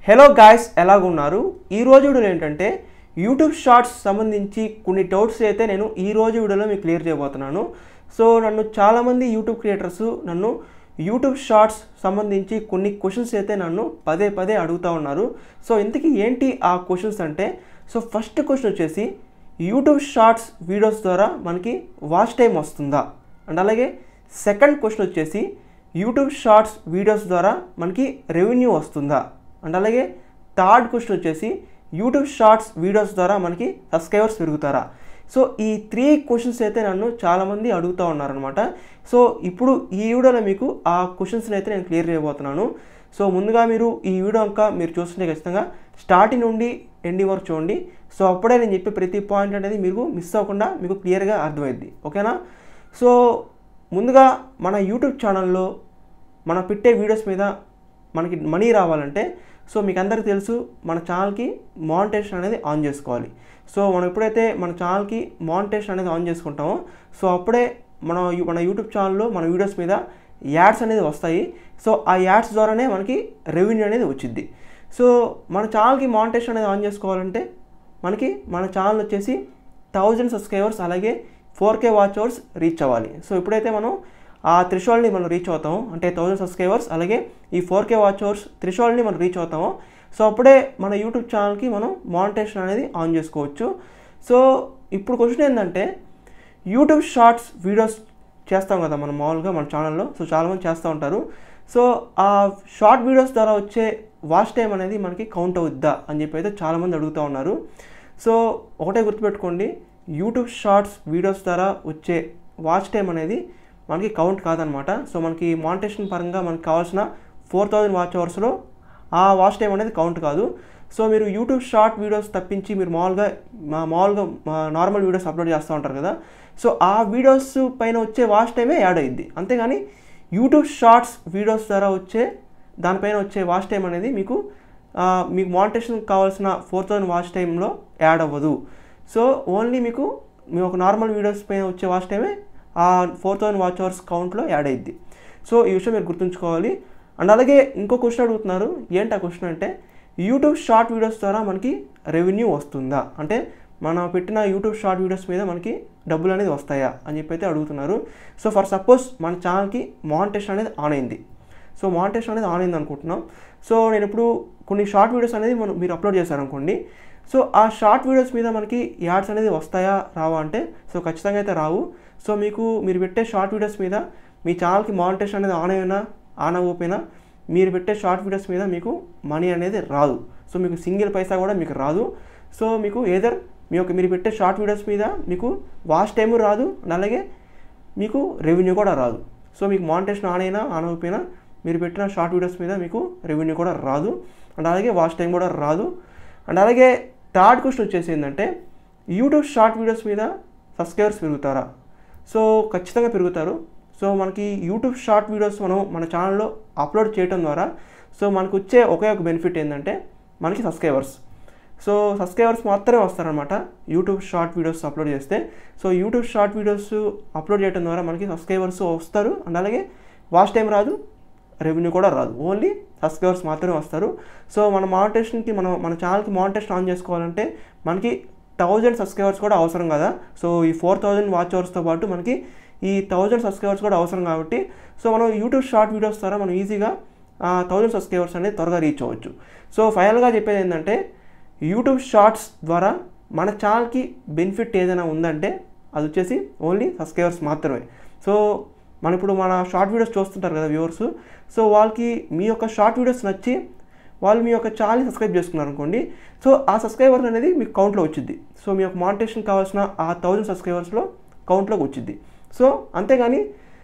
hello guys ఎలాగున్నారు ఈ రోజు వీడియోలో ఏంటంటే యూట్యూబ్ షార్ట్స్ సంబంధించి కొన్ని డౌట్స్ అయితే నేను ఈ రోజు వీడియోలో మీకు క్లియర్ చేయబోతున్నాను సో నన్ను చాలామంది యూట్యూబ్ క్రియేటర్స్ నన్ను యూట్యూబ్ షార్ట్స్ సంబంధించి కొన్ని క్వశ్చన్స్ అయితే నన్ను పదే పదే అడుగుతూ ఉన్నారు సో ఇంతకీ ఏంటి ఆ క్వశ్చన్స్ అంటే సో ఫస్ట్ క్వశ్చన్ వచ్చేసి యూట్యూబ్ షార్ట్స్ వీడియోస్ ద్వారా మనకి వాచ్ టైం వస్తుందా అండ్ అలాగే సెకండ్ క్వశ్చన్ వచ్చేసి యూట్యూబ్ షార్ట్స్ వీడియోస్ ద్వారా మనకి రెవెన్యూ వస్తుందా అండ్ అలాగే థర్డ్ క్వశ్చన్ వచ్చేసి యూట్యూబ్ షార్ట్స్ వీడియోస్ ద్వారా మనకి సబ్స్క్రైబర్స్ పెరుగుతారా సో ఈ త్రీ క్వశ్చన్స్ అయితే నన్ను చాలామంది అడుగుతూ ఉన్నారనమాట సో ఇప్పుడు ఈ వీడియోలో మీకు ఆ క్వశ్చన్స్ని అయితే నేను క్లియర్ చేయబోతున్నాను సో ముందుగా మీరు ఈ వీడియో ఇంకా మీరు చూస్తుంటే ఖచ్చితంగా స్టార్టింగ్ నుండి ఎండింగ్ వరకు చూడండి సో అప్పుడే నేను చెప్పే ప్రతి పాయింట్ అనేది మీకు మిస్ అవ్వకుండా మీకు క్లియర్గా అర్థమైద్ది ఓకేనా సో ముందుగా మన యూట్యూబ్ ఛానల్లో మనం పెట్టే వీడియోస్ మీద మనకి మనీ రావాలంటే సో మీకు అందరికీ తెలుసు మన ఛానల్కి మానిటేషన్ అనేది ఆన్ చేసుకోవాలి సో మనం ఎప్పుడైతే మన ఛానల్కి మానిటేషన్ అనేది ఆన్ చేసుకుంటామో సో అప్పుడే మన యూ- మన యూట్యూబ్ ఛానల్లో మన వీడియోస్ మీద యాడ్స్ అనేది వస్తాయి సో ఆ యాడ్స్ ద్వారానే మనకి రెవెన్యూ అనేది వచ్చింది సో మన ఛానల్కి మానిటేషన్ అనేది ఆన్ చేసుకోవాలంటే మనకి మన ఛానల్ వచ్చేసి థౌజండ్ సబ్స్క్రైబర్స్ అలాగే four K watch hours reach అవ్వాలి సో ఎప్పుడైతే మనం ఆ త్రిషోల్ని మనం రీచ్ అవుతామో అంటే థౌజండ్ సబ్స్క్రైబర్స్ అలాగే ఈ ఫోర్ కే వాచ్ అవర్స్ త్రిషోల్ని మనం రీచ్ అవుతామో సో అప్పుడే మన యూట్యూబ్ ఛానల్కి మనం మానిటేషన్ అనేది ఆన్ చేసుకోవచ్చు సో ఇప్పుడు క్వశ్చన్ ఏంటంటే యూట్యూబ్ షార్ట్స్ వీడియోస్ చేస్తాం కదా మనం మామూలుగా మన ఛానల్లో సో చాలామంది చేస్తూ ఉంటారు సో ఆ షార్ట్ వీడియోస్ ద్వారా వచ్చే వాచ్ టైం అనేది మనకి కౌంట్ అవుద్దా అని చెప్పి అయితే చాలామంది అడుగుతూ ఉన్నారు సో ఒకటే గుర్తుపెట్టుకోండి యూట్యూబ్ షార్ట్స్ వీడియోస్ ద్వారా వచ్చే వాచ్ టైం అనేది మనకి కౌంట్ కాదనమాట సో మనకి మానిటేషన్ పరంగా మనకి కావాల్సిన ఫోర్ థౌజండ్ వాచ్ అవర్స్లో ఆ వాచ్ టైం అనేది కౌంట్ కాదు సో మీరు యూట్యూబ్ షార్ట్ వీడియోస్ తప్పించి మీరు మామూలుగా మా మామూలుగా మా నార్మల్ వీడియోస్ అప్లోడ్ చేస్తూ ఉంటారు కదా సో ఆ వీడియోస్ పైన వచ్చే వాచ్ టైమే యాడ్ అయ్యిద్ది అంతేగాని యూట్యూబ్ షార్ట్స్ వీడియోస్ ద్వారా వచ్చే దానిపైన వచ్చే వాచ్ టైం అనేది మీకు ఆ, మీకు మానిటేషన్ కావాల్సిన ఫోర్ థౌజండ్ వాచ్ టైంలో యాడ్ అవ్వదు సో ఓన్లీ మీకు మీ ఒక నార్మల్ వీడియోస్ పైన వచ్చే వాచ్ టైమే ఆ ఫోర్ థౌజండ్ వాచ్ అవర్స్ కౌంట్లో యాడ్ అయ్యిద్ది సో ఈ విషయం మీరు గుర్తుంచుకోవాలి అండ్ అలాగే ఇంకో క్వశ్చన్ అడుగుతున్నారు ఏంటి ఆ క్వశ్చన్ అంటే యూట్యూబ్ షార్ట్ వీడియోస్ ద్వారా మనకి రెవెన్యూ వస్తుందా అంటే మనం పెట్టిన యూట్యూబ్ షార్ట్ వీడియోస్ మీద మనకి డబ్బులు అనేది వస్తాయా అని చెప్పి అయితే అడుగుతున్నారు సో ఫర్ సపోజ్ మన ఛానల్కి మానిటేషన్ అనేది ఆన్ అయింది సో మానిటేషన్ అనేది ఆన్ అయింది అనుకుంటున్నాం సో నేను ఇప్పుడు కొన్ని షార్ట్ వీడియోస్ అనేది మనం మీరు అప్లోడ్ చేశారనుకోండి సో ఆ షార్ట్ వీడియోస్ మీద మనకి యాడ్స్ అనేది వస్తాయా రావా అంటే సో ఖచ్చితంగా అయితే రావు సో మీకు మీరు పెట్టే షార్ట్ వీడియోస్ మీద మీ ఛానల్కి మానిటేషన్ అనేది ఆన్ అయినా ఆన్ అవ్వకపోయినా మీరు పెట్టే షార్ట్ వీడియోస్ మీద మీకు మనీ అనేది రాదు సో మీకు సింగిల్ పైసా కూడా మీకు రాదు సో మీకు ఏదర్ మీ యొక్క మీరు పెట్టే షార్ట్ వీడియోస్ మీద మీకు వాచ్ టైము రాదు అండ్ అలాగే మీకు రెవెన్యూ కూడా రాదు సో మీకు మానిటేషన్ ఆన్ అయినా ఆన్ అవ్వకపోయినా మీరు పెట్టిన షార్ట్ వీడియోస్ మీద మీకు రెవెన్యూ కూడా రాదు అండ్ అలాగే వాచ్ టైం కూడా రాదు అండ్ అలాగే థర్డ్ క్వశ్చన్ వచ్చేసి ఏంటంటే యూట్యూబ్ షార్ట్ వీడియోస్ మీద సబ్స్క్రైబర్స్ పెరుగుతారా సో ఖచ్చితంగా పెరుగుతారు సో మనకి యూట్యూబ్ షార్ట్ వీడియోస్ మనం మన ఛానల్లో అప్లోడ్ చేయడం ద్వారా సో మనకు వచ్చే ఒకే ఒక బెనిఫిట్ ఏంటంటే మనకి సబ్స్క్రైబర్స్ సో సబ్స్క్రైబర్స్ మాత్రమే వస్తారనమాట యూట్యూబ్ షార్ట్ వీడియోస్ అప్లోడ్ చేస్తే so YouTube short videos upload చేయడం ద్వారా మనకి సబ్స్క్రైబర్స్ వస్తారు అండ్ అలాగే వాచ్ టైం రాదు రెవెన్యూ కూడా రాదు ఓన్లీ సబ్స్క్రైబర్స్ మాత్రమే వస్తారు సో మన మానిటేషన్కి మనం మన ఛానల్కి మానిటేషన్ ఆన్ చేసుకోవాలంటే మనకి థౌజండ్ సబ్స్క్రైబర్స్ కూడా అవసరం కదా సో ఈ ఫోర్ థౌజండ్ వాచ్ అవర్స్తో పాటు మనకి ఈ థౌజండ్ సబ్స్క్రైబర్స్ కూడా అవసరం కాబట్టి సో మనం యూట్యూబ్ షార్ట్ వీడియోస్ ద్వారా మనం ఈజీగా థౌజండ్ సబ్స్క్రైబర్స్ అనేది త్వరగా రీచ్ అవ్వచ్చు సో ఫైనల్గా చెప్పేది ఏంటంటే యూట్యూబ్ షార్ట్స్ ద్వారా మన ఛానల్కి బెనిఫిట్ ఏదైనా ఉందంటే అది వచ్చేసి ఓన్లీ సబ్స్క్రైబర్స్ మాత్రమే సో మన ఇప్పుడు మన షార్ట్ వీడియోస్ చూస్తుంటారు కదా వ్యూవర్స్ సో వాళ్ళకి మీ యొక్క షార్ట్ వీడియోస్ నచ్చి వాళ్ళు మీ యొక్క ఛానల్ని సబ్స్క్రైబ్ చేసుకున్నారు అనుకోండి సో ఆ సబ్స్క్రైబర్ అనేది మీకు కౌంట్లో వచ్చింది సో మీ యొక్క మానిటేషన్ కావాల్సిన ఆ థౌజండ్ సబ్స్క్రైబర్స్లో కౌంట్లోకి వచ్చింది సో అంతేగాని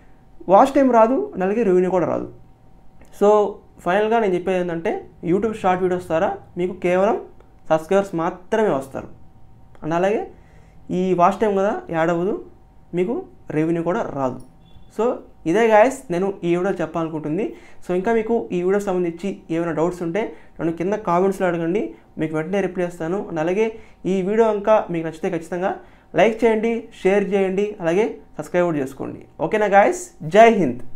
వాచ్ టైం రాదు అండ్ అలాగే రెవెన్యూ కూడా రాదు సో ఫైనల్గా నేను చెప్పేది ఏంటంటే యూట్యూబ్ షార్ట్ వీడియోస్ ద్వారా మీకు కేవలం సబ్స్క్రైబర్స్ మాత్రమే వస్తారు అండ్ అలాగే ఈ వాచ్ టైం కదా యాడ్ అవ్వదు మీకు రెవెన్యూ కూడా రాదు సో ఇదే గాయస్ నేను ఈ వీడియో చెప్పాలనుకుంటుంది సో ఇంకా మీకు ఈ వీడియో సంబంధించి ఏమైనా డౌట్స్ ఉంటే నన్ను కింద కామెంట్స్లో అడగండి మీకు వెంటనే రిప్లై ఇస్తాను అండ్ అలాగే ఈ వీడియో ఇంకా మీకు నచ్చితే ఖచ్చితంగా లైక్ చేయండి షేర్ చేయండి అలాగే సబ్స్క్రైబ్ కూడా చేసుకోండి ఓకేనా గాయస్ జై హింద్